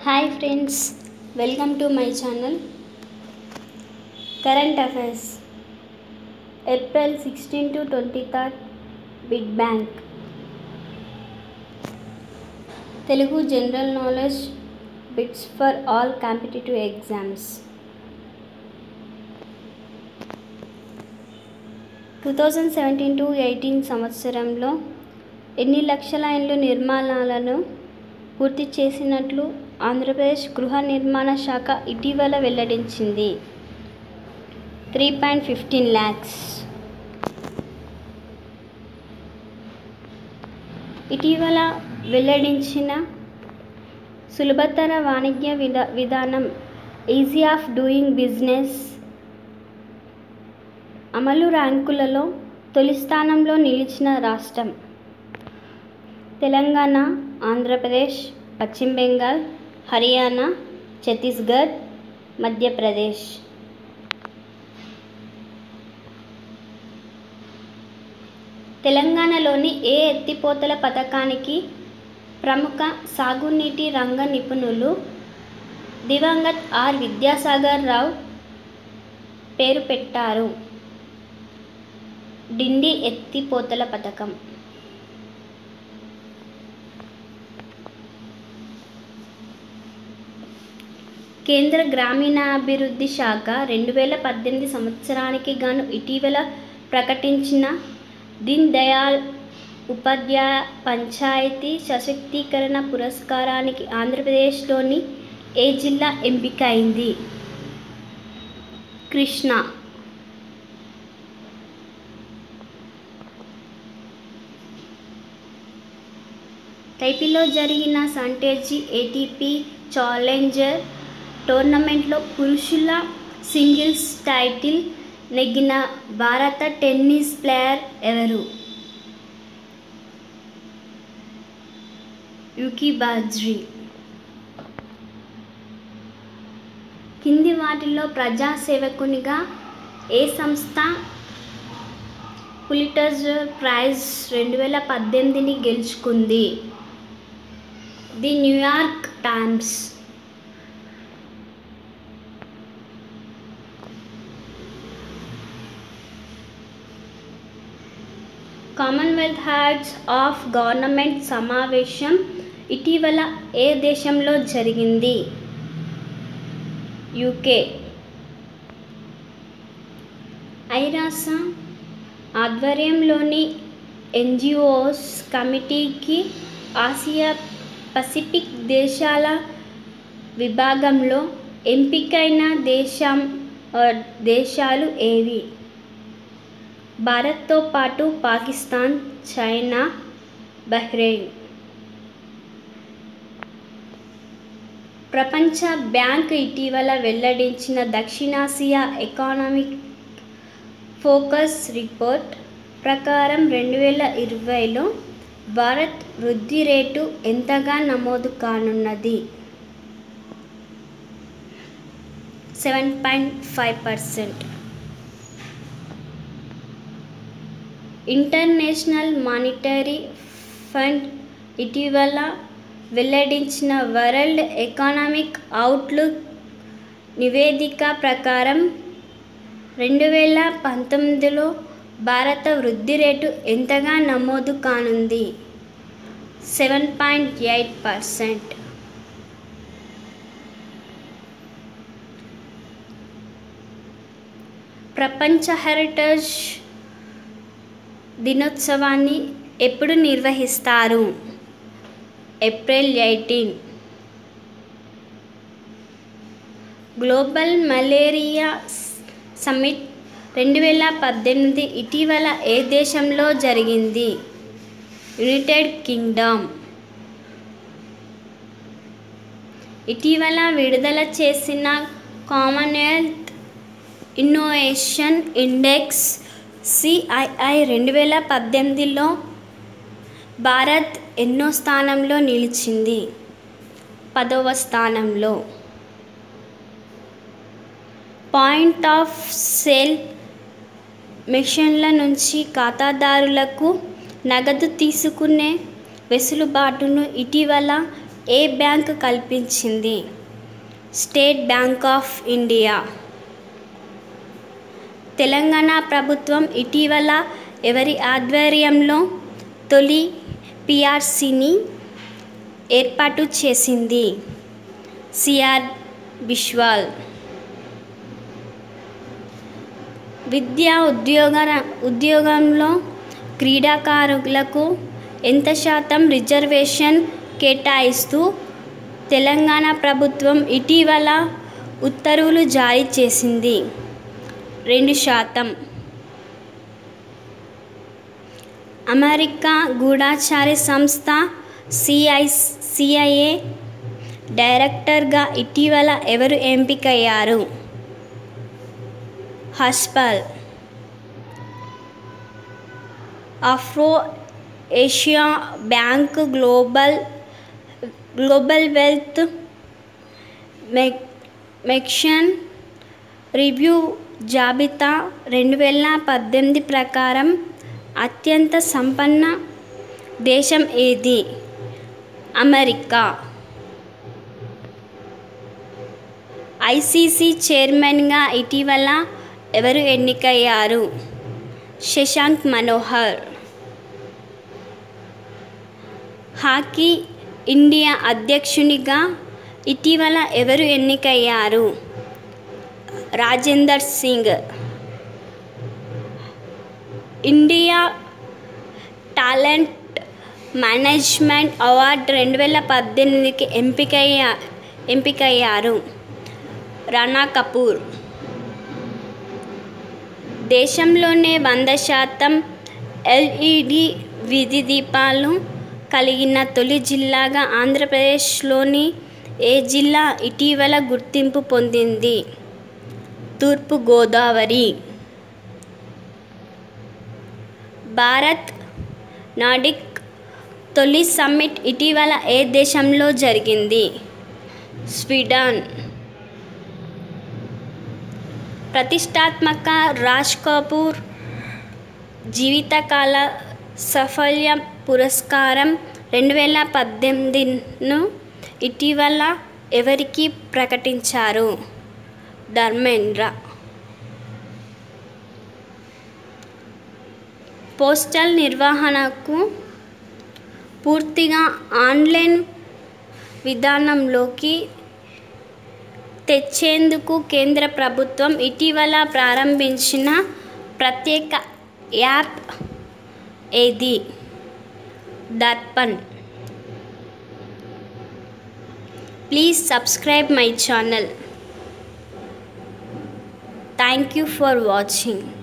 hi friends welcome to my channel current affairs April sixteen to twenty third big bank Telugu general knowledge bits for all competitive exams two thousand seventeen to eighteen సంవత్సరంలో ఎన్ని లక్షల ఇండ్లు నిర్మాణాలను పూర్తి చేసినట్లు ఆంధ్రప్రదేశ్ గృహ నిర్మాణ శాఖ ఇటీవల వెల్లడించింది త్రీ పాయింట్ ఫిఫ్టీన్ ల్యాక్స్ ఇటీవల వెల్లడించిన సులభతర వాణిజ్య విధా విధానం ఈజీ ఆఫ్ డూయింగ్ బిజినెస్ అమలు ర్యాంకులలో తొలి స్థానంలో నిలిచిన రాష్ట్రం తెలంగాణ ఆంధ్రప్రదేశ్ పశ్చిమ బెంగాల్ హర్యానా ఛత్తీస్గఢ్ మధ్యప్రదేశ్ తెలంగాణలోని ఏ ఎత్తిపోతల పథకానికి ప్రముఖ సాగునీటి రంగ నిపుణులు దివంగత్ ఆర్ విద్యాసాగర్ రావు పేరు పెట్టారు డిండి ఎత్తిపోతల పథకం కేంద్ర గ్రామీణాభివృద్ధి శాఖ రెండు వేల పద్దెనిమిది సంవత్సరానికి గాను ఇటీవల ప్రకటించిన దీన్ దయాళ్ ఉపాధ్యాయ పంచాయతీ సశక్తీకరణ పురస్కారానికి ఆంధ్రప్రదేశ్లోని ఏ జిల్లా ఎంపికైంది కృష్ణ టైపీలో జరిగిన సంటేజీ ఏటీపీ ఛాలెంజర్ టోర్నమెంట్లో పురుషుల సింగిల్స్ టైటిల్ నెగ్గిన భారత టెన్నిస్ ప్లేయర్ ఎవరు యుకీ బాజ్రీ కింది వాటిలో ప్రజాసేవకునిగా ఏ సంస్థ పులిటజర్ ప్రైజ్ రెండు వేల పద్దెనిమిదిని గెలుచుకుంది the New York Times Commonwealth Heads of Government సమావేశం ఇటీవల ఏ దేశంలో జరిగింది యూకే ఐరాస ఆధ్వర్యంలోని ఎన్జిఓస్ కమిటీకి ఆసియా పసిఫిక్ దేశాల విభాగంలో ఎంపికైన దేశం దేశాలు ఏవి భారత్తో పాటు పాకిస్తాన్ చైనా బహ్రెయిన్ ప్రపంచ బ్యాంక్ ఇటీవల వెల్లడించిన దక్షిణాసియా ఎకానమిక్ ఫోకస్ రిపోర్ట్ ప్రకారం రెండు వేల ఇరవైలో భారత్ వృద్ధి రేటు ఎంతగా నమోదు కానున్నది seven point five percent international monetary fund ఇటీవల వెల్లడించిన వరల్డ్ ఎకనామిక్ అవుట్లుక్ నివేదిక ప్రకారం రెండు వేల పంతొమ్మిదిలో భారత వృద్ధి రేటు ఎంతగా నమోదు కానుంది సెవెన్ పాయింట్ ఎయిట్ పర్సెంట్ ప్రపంచ హెరిటేజ్ దినోత్సవాన్ని ఎప్పుడు నిర్వహిస్తారు April eighteen global malaria summit రెండు వేల పద్దెనిమిది ఇటీవల ఏ దేశంలో జరిగింది యునైటెడ్ కింగ్డమ్ ఇటీవల విడుదల చేసిన కామన్వెల్త్ ఇన్నోవేషన్ ఇండెక్స్ సిఐఐ రెండు వేల పద్దెనిమిదిలో భారత్ ఎన్నో స్థానంలో నిలిచింది పదవ స్థానంలో పాయింట్ ఆఫ్ సేల్ మెషిన్ల నుంచి ఖాతాదారులకు నగదు తీసుకునే వెసులుబాటును ఇటీవల ఏ బ్యాంక్ కల్పించింది state bank of India Telangana ప్రభుత్వం ఇటీవల ఎవరి ఆధ్వర్యంలో తొలి పిఆర్సిని ఏర్పాటు చేసింది సిఆర్ బిశ్వాల్ విద్యా ఉద్యోగ ఉద్యోగంలో క్రీడాకారులకు ఎంత శాతం రిజర్వేషన్ కేటాయిస్తూ తెలంగాణ ప్రభుత్వం ఇటీవల ఉత్తర్వులు జారీ చేసింది రెండు శాతం అమెరికా గూఢాచారి సంస్థ సిఐ సిఐఏ డైరెక్టర్గా ఇటీవల ఎవరు ఎంపికయ్యారు హస్పల్ Afro Asia bank global global wealth మెక్ మెక్షన్ రివ్యూ జాబితా రెండు వేల పద్దెనిమిది ప్రకారం అత్యంత సంపన్న దేశం ఏది అమెరికా ఐసీసీ చైర్మన్గా ఇటీవల ఎవరు ఎన్నికయ్యారు శశాంక్ మనోహర్ హాకీ ఇండియా అధ్యక్షునిగా ఇటీవల ఎవరు ఎన్నికయ్యారు Rajender Singh India talent management award రెండు వేల పద్దెనిమిదికి ఎంపికయ్యా ఎంపికయ్యారు రాణా కపూర్ దేశంలోనే వంద శాతం ఎల్ఈడి వీధి దీపాలు కలిగిన తొలి జిల్లాగా ఆంధ్రప్రదేశ్లోని ఏ జిల్లా ఇటీవల గుర్తింపు పొందింది తూర్పు గోదావరి భారత్ నాడిక్ తొలి సమ్మిట్ ఇటీవల ఏ దేశంలో జరిగింది స్వీడన్ ప్రతిష్టాత్మక రాజ్ కపూర్ జీవితకాల సఫల్య పురస్కారం రెండు వేల పద్దెనిమిదిను ఇటీవల ఎవరికి ప్రకటించారు ధర్మేంద్ర పోస్టల్ నిర్వహణకు పూర్తిగా ఆన్లైన్ విధానంలోకి తెచ్చేందుకు కేంద్ర ప్రభుత్వం ఇటీవల ప్రారంభించిన ప్రత్యేక యాప్ ఏది Darpan please subscribe my channel thank you for watching